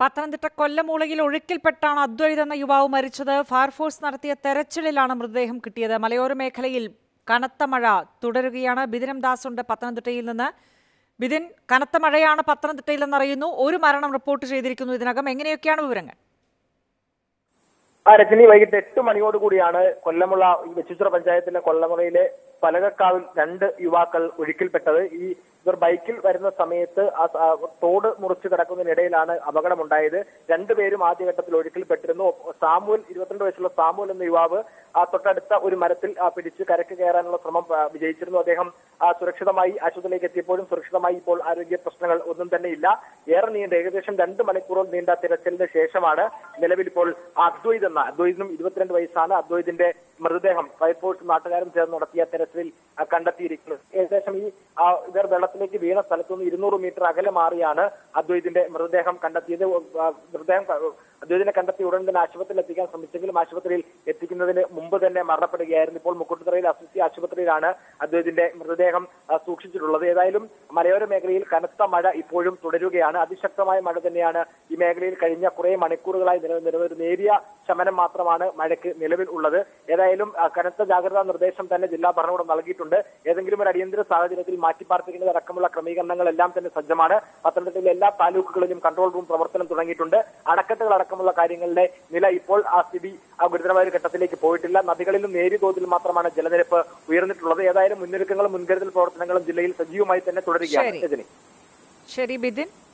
പത്തനംതിട്ട കൊല്ലമൂളയിൽ ഒഴുക്കിൽപ്പെട്ടാണ് അദ്വൈത് എന്ന യുവാവ് മരിച്ചത് ഫയർഫോഴ്സ് നടത്തിയ തെരച്ചിലിലാണ് മൃതദേഹം കിട്ടിയത് മലയോര മേഖലയിൽ കനത്ത മഴ തുടരുകയാണ് ബിദിനം ദാസ് ഉണ്ട് പത്തനംതിട്ടയിൽ നിന്ന് ബിദിൻ കനത്ത മഴയാണ് പത്തനംതിട്ടയിൽ എന്നറിയുന്നു ഒരു മരണം റിപ്പോർട്ട് ചെയ്തിരിക്കുന്നു ഇതിനകം എങ്ങനെയൊക്കെയാണ് വിവരങ്ങൾ ആ രജനി വൈകിട്ട് എട്ട് മണിയോടുകൂടിയാണ് കൊല്ലമുള്ള ഈ വെച്ചുച്ചിറ പഞ്ചായത്തിലെ കൊല്ലമുളയിലെ പലകക്കാവിൽ രണ്ട് യുവാക്കൾ ഒഴുക്കിൽപ്പെട്ടത് ഈ ഇവർ ബൈക്കിൽ വരുന്ന സമയത്ത് ആ സ- ആ തോട് മുറിച്ച് കിടക്കുന്നതിനിടയിലാണ് അപകടമുണ്ടായത് രണ്ടുപേരും ആദ്യഘട്ടത്തിൽ ഒഴുക്കിൽപ്പെട്ടിരുന്നു സാമുവൽ ഇരുപത്തിരണ്ട് വയസ്സുള്ള സാമുവൽ എന്ന യുവാവ് ആ തൊട്ടടുത്ത ഒരു മരത്തിൽ ആ പിടിച്ച് കരക്ക് കയറാനുള്ള ശ്രമം ആ, വിജയിച്ചിരുന്നു അദ്ദേഹം ആ സുരക്ഷിതമായി ആശുപത്രിയിലേക്ക് എത്തിയപ്പോഴും സുരക്ഷിതമായി ഇപ്പോൾ ആരോഗ്യ പ്രശ്നങ്ങൾ ഒന്നും തന്നെ ഇല്ല ഏറെ നീണ്ട ഏകദേശം രണ്ട് മണിക്കൂറോളം നീണ്ട തിരച്ചിലിന് ശേഷമാണ് നിലവിൽ ഇപ്പോൾ അദ്വൈത് എന്ന അദ്വൈതിനും ഇരുപത്തിരണ്ട് വയസ്സാണ് അദ്വൈതിന്റെ മൃതദേഹം ഫയർഫോഴ്സ് നാട്ടുകാരും ചേർന്ന് നടത്തിയ തെരച്ചിലിൽ ആ, കണ്ടെത്തിയിരിക്കുന്നത് ഏകദേശം ഈ ആ, ഇവർ വെള്ളത്തിലേക്ക് വീണ സ്ഥലത്തു നിന്ന് ഇരുന്നൂറ് മീറ്റർ അകലെ മാറിയാണ് അദ്വൈതിന്റെ മൃതദേഹം കണ്ടെത്തിയത് ആ, മൃതദേഹം ക- അദ്വൈതിനെ കണ്ടെത്തി ഉടൻ തന്നെ ആശുപത്രിയിൽ എത്തിക്കാൻ ശ്രമിച്ചെങ്കിലും ആശുപത്രിയിൽ എത്തിക്കുന്നതിന് മുമ്പ് തന്നെ മരണപ്പെടുകയായിരുന്നു ഇപ്പോൾ മുക്കുട്ടുതറയിൽ അസിസി ആശുപത്രിയിലാണ് അദ്വൈതിന്റെ മൃതദേഹം ആ, സൂക്ഷിച്ചിട്ടുള്ളത് ഏതായാലും മലയോര മേഖലയിൽ കനത്ത മഴ ഇപ്പോഴും തുടരുകയാണ് അതിശക്തമായ മഴ തന്നെയാണ് ഈ മേഖലയിൽ കഴിഞ്ഞ കുറെ മണിക്കൂറുകളായി നിലനിന്നിരുന്നത് ഒരു നേരിയ ശമനം മാത്രമാണ് മഴയ്ക്ക് നിലവിൽ ഉള്ളത് ഏതായാലും ആ, കനത്ത ജാഗ്രതാ നിർദ്ദേശം തന്നെ ജില്ലാ ഭരണകൂടം നൽകിയിട്ടുണ്ട് ഏതെങ്കിലും ഒരു അടിയന്തര സാഹചര്യത്തിൽ മാറ്റിപ്പാർപ്പിക്കുന്നത് അടക്കമുള്ള ക്രമീകരണങ്ങളെല്ലാം തന്നെ സജ്ജമാണ് പത്തനംതിട്ടയിലെ എല്ലാ താലൂക്കുകളിലും കൺട്രോൾ റൂം പ്രവർത്തനം തുടങ്ങിയിട്ടുണ്ട് അണക്കെട്ടുകൾ അടക്കമുള്ള കാര്യങ്ങളുടെ നില ഇപ്പോൾ ആ സ്ഥിതി ആ ഗുരുതരമായ ഒരു ഘട്ടത്തിലേക്ക് പോയിട്ടില്ല നദികളിലും നേരിയ തോതിൽ മാത്രമാണ് ജലനിരപ്പ് ഉയർന്നിട്ടുള്ളത് ഏതായാലും മുന്നൊരുക്കങ്ങളും മുൻകരുതൽ പ്രവർത്തനങ്ങളും ജില്ലയിൽ സജീവമായി തന്നെ തുടരുകയാണ് ശരി. രജനി ശരി ബിദിൻ